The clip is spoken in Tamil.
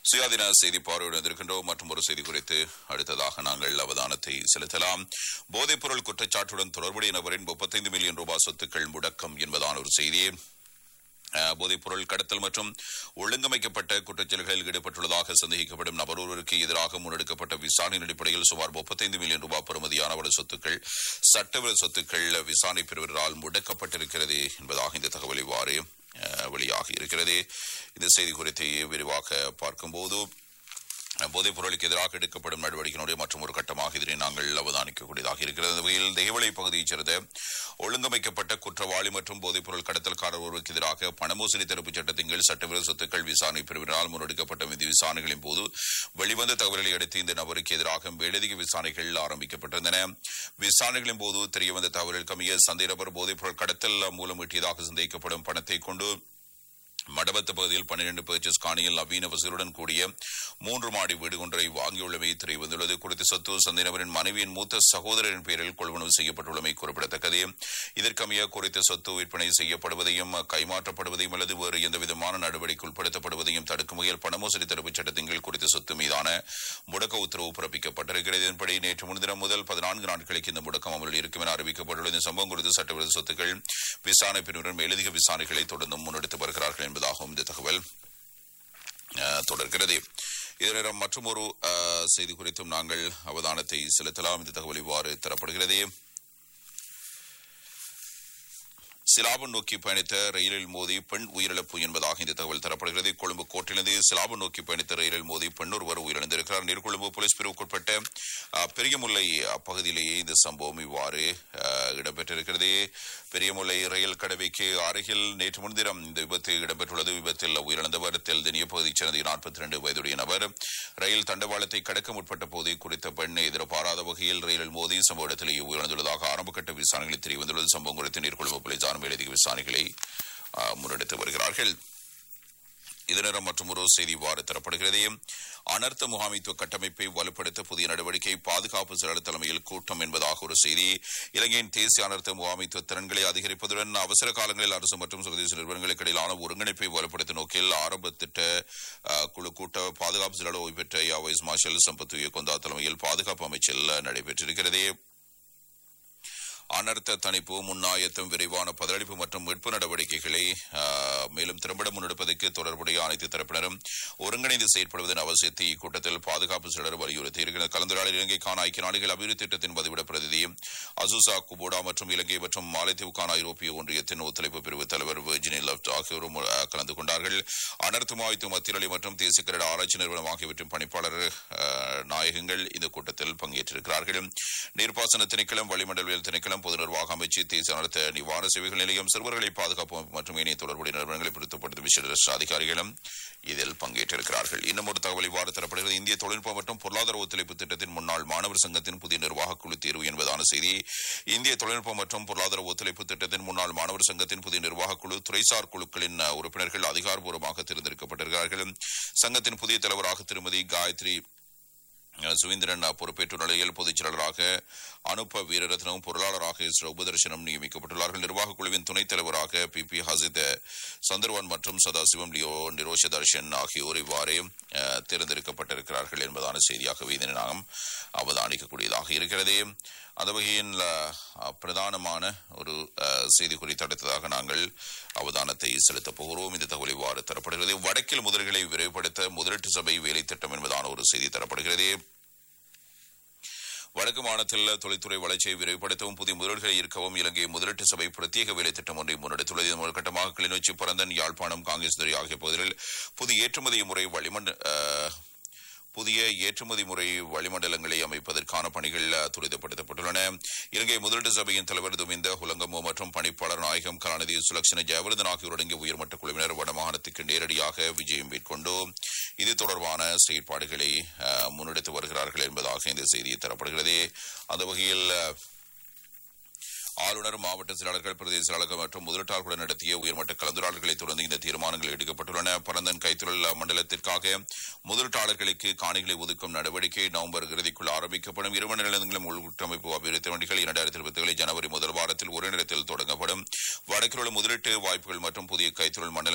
சுயாதீன செய்தி பார்வையுடன் இருக்கின்றோம் மற்றும் ஒரு செய்தி குறித்து அடுத்ததாக நாங்கள் அவதானத்தை செலுத்தலாம் போதைப்பொருள் குற்றச்சாட்டுடன் தொடர்புடைய நபரின் முப்பத்தைந்து மில்லியன் ரூபாய் சொத்துக்கள் முடக்கம் என்பதான ஒரு செய்தி அஹ், போதைப்பொருள் கடத்தல் மற்றும் ஒழுங்கமைக்கப்பட்ட குற்றச்செயல்களில் ஈடுபட்டுள்ளதாக சந்தேகிக்கப்படும் நபர் ஒருவருக்கு எதிராக முன்னெடுக்கப்பட்ட விசாரணையின் அடிப்படையில் சுமார் முப்பத்தைந்து மில்லியன் ரூபாய் பெறுமதியான அவரது சொத்துக்கள் சட்டவிரோத சொத்துக்கள் விசாரணை பிரிவினரால் முடக்கப்பட்டிருக்கிறது என்பதாக இந்த தகவல் இவ்வாறு அஹ், வெளியாகி இருக்கிறது இந்த செய்தி குறித்து விரிவாக பார்க்கும்போது போதைப் பொருளுக்கு எதிராக எடுக்கப்படும் நடவடிக்கையினுடைய மற்றும் ஒரு கட்டமாக இதனை நாங்கள் அவதானிக்கக்கூடியதாக இருக்கிறது இந்த வகையில் தேவலை பகுதியைச் சேர்ந்த ஒழுங்கமைக்கப்பட்ட குற்றவாளி மற்றும் போதைப் பொருள் கடத்தல்காரர் ஒருவருக்கு எதிராக பணமோசடி தடுப்புச் சட்டத்தின் கீழ் சட்டவிரோத சொத்துக்கள் விசாரணை பிரிவினரால் முன்னெடுக்கப்பட்ட இந்த விசாரணைகளின் போது வெளிவந்த தகவல்களை அடுத்து இந்த நபருக்கு எதிராக மேலதிக விசாரணைகள் ஆரம்பிக்கப்பட்டிருந்தன விசாரணைகளின் போது தெரியவந்த தகவல்கள் கம்மிய சந்தேக நபர் போதைப் பொருள் கடத்தல் மூலம் ஈட்டியதாக சந்தேகிக்கப்படும் பணத்தை கொண்டு மடபத்து பகுதியில் பன்னிரண்டு பர்ச்சேஸ் காணியில் நவீன வசதியுடன் கூடிய மூன்று மாடி வீடு ஒன்றை வாங்கியுள்ளமை தெரிய வந்துள்ளது குறித்த சொத்து சந்தையினவரின் மனைவியின் மூத்த சகோதரரின் பெயரில் கொள்வனவு செய்யப்பட்டுள்ளமை குறிப்பிடத்தக்கது இதற்கமைய குறித்த சொத்து விற்பனை செய்யப்படுவதையும் கைமாற்றப்படுவதையும் அல்லது வேறு எந்தவிதமான நடவடிக்கை உட்படுத்தப்படுவதையும் தடுக்கும் வகையில் பணமோசடி தடுப்புச் சட்டத்தின் கீழ் குறித்த சொத்து மீதான முடக்க உத்தரவு பிறப்பிக்கப்பட்டிருக்கிறது இதன்படி நேற்று முன்தினம் முதல் பதினான்கு நாட்களுக்கு இந்த முடக்கம் அமலில் இருக்கும் என அறிவிக்கப்பட்டுள்ளது இந்த சம்பவம் குறித்து சட்டவிரோத சொத்துக்கள் விசாரணை பிரிவினர் மேலதிக விசாரணைகளை தொடர்ந்து முன்னெடுத்து வருகிறார்கள் என்பதாகவும் இந்த தகவல் அஹ், தொடர்கிறது இதனிடம் மற்றும் ஒரு செய்தி குறித்தும் நாங்கள் அவதானத்தை செலுத்தலாம் இந்த தகவல் இவ்வாறு தரப்படுகிறது சிலாபம் நோக்கி பயணித்த ரயிலில் மோதி பெண் உயிரிழப்பு என்பதாக இந்த தகவல் தரப்படுகிறது கொழும்பு கோட்டிலிருந்து சிலாபம் நோக்கி பயணித்த ரயிலில் மோதி பெண் ஒருவர் உயிரிழந்திருக்கிறார் நீர்கொழும்பு போலீஸ் பிரிவுக்குட்பட்ட அஹ், பெரியமுல்லை பகுதியிலேயே இந்த சம்பவம் இவ்வாறு அஹ், இடம்பெற்றிருக்கிறது பெரியமுல்லை ரயில் கடவைக்கு அருகில் நேற்று முன்தினம் இந்த விபத்து இடம்பெற்றுள்ளது விபத்தில் உயிரிழந்தவர் தெல்தெனிய பகுதியைச் சேர்ந்த நாற்பத்தி ரெண்டு வயதுடைய நபர் ரயில் தண்டவாளத்தை கடக்க முற்பட்ட போது குறித்த பெண் எதிர்பாராத வகையில் ரயிலில் மோதி சம்பவ இடத்திலேயே உயிரிழந்துள்ளதாக ஆரம்பகட்ட விசாரணைகளில் தெரிய வந்துள்ளது சம்பவம் குறித்து நீர்கொழும்பு போலீசார் மேலதிக விசாரணைகளை ஆஹ், முன்னெடுத்து வருகிறார்கள் இதனிடம் மற்றும் ஒரு செய்தி இவ்வாறு தரப்படுகிறது அனர்த்த முகாமைத்துவ கட்டமைப்பை வலுப்படுத்த புதிய நடவடிக்கை பாதுகாப்பு செயலர் தலைமையில் கூட்டம் என்பதாக ஒரு செய்தி இலங்கையின் தேசிய அனர்த்த முகாமைத்துவ திறன்களை அதிகரிப்பதுடன் அவசர காலங்களில் அரசு மற்றும் சர்வதேச நிறுவனங்களுக்கு இடையிலான ஒருங்கிணைப்பை வலுப்படுத்தும் நோக்கில் ஆரம்ப திட்ட அஹ், குழு கூட்ட பாதுகாப்பு செயலர் ஓய்வு பெற்ற யா வைஸ் மார்ஷல் சம்பத் கொந்தா தலைமையில் பாதுகாப்பு அமைச்சில் நடைபெற்றிருக்கிறது அனர்த்த தணிப்பு முன்னாயத்தம் விரைவான பதிலளிப்பு மற்றும் மீட்பு நடவடிக்கைகளை ஆஹ், மேலும் திறம்பட முன்னெடுப்பதற்கு தொடர்புடைய அனைத்து தரப்பினரும் ஒருங்கிணைந்து செயற்படுவதன் அவசியத்தை இக்கூட்டத்தில் பாதுகாப்பு செயலர் வலியுறுத்தியிருக்கிறார் கலந்துரையாடல் இலங்கைக்கான ஐக்கிய நாடுகள் அபிவிருத்தி திட்டத்தின் பதிவிட பிரதிநிதி அசுசா குபோடா மற்றும் இலங்கை மற்றும் மாலைத்தீவுக்கான ஐரோப்பிய ஒன்றியத்தின் ஒத்துழைப்பு பிரிவு தலைவர் வெர்ஜினி லெப்ட் ஆகியோரும் ஆஹ், கலந்து கொண்டார்கள் அனர்த்த மாய்த்து மத்தியலி மற்றும் தேசிய கிரட ஆராய்ச்சி நிறுவனம் ஆகியவற்றின் பணிப்பாளர் ஆஹ், நாயகங்கள் இந்த கூட்டத்தில் பங்கேற்றிருக்கிறார்கள் நீர்ப்பாசன திணைக்களம் வளிமண்டலவியல் திணைக்களம் பொது நிர்வாக அமைச்சு தேசிய அனர்த்த நிவாரண சேவைகள் நிலையம் சிறுவர்களை பாதுகாப்பு அமைப்பு மற்றும் இணைய தொடர்புடைய நிறுவனங்களை பிரித்துப்படுத்தும் விசேஷ அதிகாரிகளும் இதில் பங்கேற்றிருக்கிறார்கள் இன்னும் ஒரு தகவல் இவ்வாறு தரப்படுகிறது இந்திய தொழில்நுட்ப மற்றும் பொருளாதார ஒத்துழைப்பு திட்டத்தின் முன்னாள் மாணவர் சங்கத்தின் புதிய நிர்வாக குழு தேர்வு என்பதான செய்தி இந்திய தொழில்நுட்ப மற்றும் பொருளாதார ஒத்துழைப்பு திட்டத்தின் முன்னாள் மாணவர் சங்கத்தின் புதிய நிர்வாக குழு துறைசார் குழுக்களின் அஹ், உறுப்பினர்கள் அதிகாரப்பூர்வமாக தேர்ந்தெடுக்கப்பட்டிருக்கிறார்கள் சங்கத்தின் புதிய தலைவராக திருமதி காயத்ரி அஹ், சுவீந்திரன் அஹ், பொறுப்பேற்றுள்ள நிலையில் பொதுச் செயலாளராக அனுப்ப வீரரத்னவும் பொருளாளராக எஸ் உபதர்ஷனும் நியமிக்கப்பட்டுள்ளார்கள் நிர்வாக குழுவின் துணைத் தலைவராக பி பி ஹசித் சந்தர்வான் மற்றும் சதாசிவம் லியோ நிரோஷ தர்ஷன் ஆகியோர் இவ்வாறு அஹ், தேர்ந்தெடுக்கப்பட்டிருக்கிறார்கள் என்பதான செய்தியாகவே இதனை நாம் அவதானிக்கக்கூடியதாக இருக்கிறது அந்த வகையில் அஹ், பிரதானமான ஒரு அஹ், செய்தி குறித்து அடுத்ததாக நாங்கள் அவதானத்தை செலுத்தப் போகிறோம் இந்த தகவல் இவ்வாறு தரப்படுகிறது வடக்கில் முதல்களை விரைவுபடுத்த முதலீட்டு சபை வேலை திட்டம் என்பதான ஒரு செய்தி தரப்படுகிறது வடக்கு மாநிலத்தில் தொழில்துறை வளர்ச்சியை விரைவுபடுத்தவும் புதிய முதலீடுகளை ஈர்க்கவும் இலங்கை முதலீட்டு சபை பிரத்யேக வேலை திட்டம் ஒன்றை முன்னெடுத்துள்ளது இதன் முதல் கட்டமாக கிளிநொச்சி பரந்தன் யாழ்ப்பாணம் காங்கிரஸ் துறை ஆகிய பகுதிகளில் புதிய ஏற்றுமதி முறை வளிமண்ட அஹ், புதிய ஏற்றுமதி முறை வளிமண்டலங்களை அமைப்பதற்கான பணிகள் அஹ், துரிதப்படுத்தப்பட்டுள்ளன இலங்கை முதலீட்டு சபையின் தலைவர் துமிந்த ஹுலங்கமோ மற்றும் பணிப்பாளர் நாயகம் கலாநிதி சுலக்ஷன ஜெயவர்தன் ஆகியோர் அடங்கிய உயர்மட்ட குழுவினர் வடமாகாணத்துக்கு நேரடியாக விஜயம் மேற்கொண்டு இது தொடர்பான செயற்பாடுகளை அஹ், முன்னெடுத்து வருகிறார்கள் என்பதாக இந்த செய்தி தரப்படுகிறது அந்த வகையில் அஹ், ஆளுநர் மாவட்ட செயலாளர்கள் பிரதேச செயலாளர்கள் மற்றும் முதலீட்டாளர்களுடன் நடத்திய உயர்மட்ட கலந்துரையாடல்களை தொடர்ந்து இந்த தீர்மானங்கள் எடுக்கப்பட்டுள்ளன பரந்தன் கைத்தொழில் மண்டலத்திற்காக முதலீட்டாளர்களுக்கு காணிகளை ஒதுக்கும் நடவடிக்கை நவம்பர் இறுதிக்குள் ஆரம்பிக்கப்படும் இரு மண்டலங்களும் உள்கட்டமைப்பு அபிவிருத்தி வண்டிகள் இரண்டாயிரத்தி இருபத்தி ஜனவரி முதல் வாரத்தில் ஒரே நேரத்தில் தொடங்கப்படும் வடக்கில் உள்ள முதலீட்டு வாய்ப்புகள் மற்றும் புதிய கைத்தொழில் மண்டல